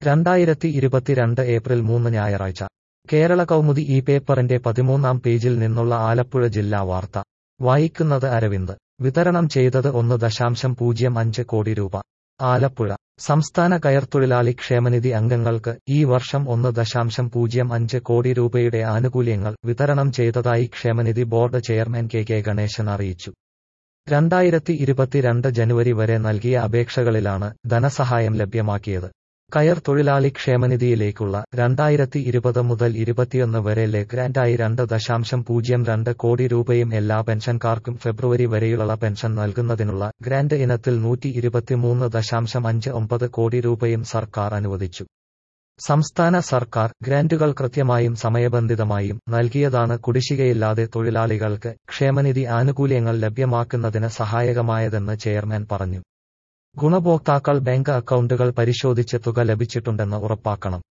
രണ്ടായിരത്തി ഇരുപത്തിരണ്ട് ഏപ്രിൽ മൂന്ന് ഞായറാഴ്ച കേരള കൗമുദി ഈ പേപ്പറിന്റെ പതിമൂന്നാം പേജിൽ നിന്നുള്ള ആലപ്പുഴ ജില്ലാ വാർത്ത വായിക്കുന്നത് അരവിന്ദ് വിതരണം ചെയ്തത് ഒന്ന് ദശാംശം പൂജ്യം അഞ്ച് കോടി രൂപ ആലപ്പുഴ സംസ്ഥാന കയർത്തൊഴിലാളി ക്ഷേമനിധി അംഗങ്ങൾക്ക് ഈ വർഷം ഒന്ന് ദശാംശം പൂജ്യം അഞ്ച് കോടി രൂപയുടെ ആനുകൂല്യങ്ങൾ വിതരണം ചെയ്തതായി ക്ഷേമനിധി board chairman K K Ganesan അറിയിച്ചു രണ്ടായിരത്തി ഇരുപത്തിരണ്ട് ജനുവരി വരെ നൽകിയ അപേക്ഷകളിലാണ് ധനസഹായം ലഭ്യമാക്കിയത് കയർ തൊഴിലാളി ക്ഷേമനിധിയിലേക്കുള്ള രണ്ടായിരത്തി ഇരുപത് മുതൽ ഇരുപത്തിയൊന്ന് വരെ ഗ്രാന്റായി രണ്ട് ദശാംശം പൂജ്യം രണ്ട് കോടി രൂപയും എല്ലാ പെൻഷൻകാർക്കും ഫെബ്രുവരി വരെയുള്ള പെൻഷൻ നൽകുന്നതിനുള്ള ഗ്രാന്റ് ഇനത്തിൽ നൂറ്റി ഇരുപത്തിമൂന്ന് ദശാംശം അഞ്ച് ഒമ്പത് കോടി രൂപയും സർക്കാർ അനുവദിച്ചു സംസ്ഥാന സർക്കാർ ഗ്രാന്റുകൾ കൃത്യമായും സമയബന്ധിതമായും നൽകിയതാണ് കുടിശ്ശികയില്ലാതെ തൊഴിലാളികൾക്ക് ക്ഷേമനിധി ആനുകൂല്യങ്ങൾ ലഭ്യമാക്കുന്നതിന് സഹായകമായതെന്ന് ചെയർമാൻ പറഞ്ഞു ഗുണഭോക്താക്കൾ ബാങ്ക് അക്കൗണ്ടുകൾ പരിശോധിച്ച് തുക ലഭിച്ചിട്ടുണ്ടെന്ന് ഉറപ്പാക്കണം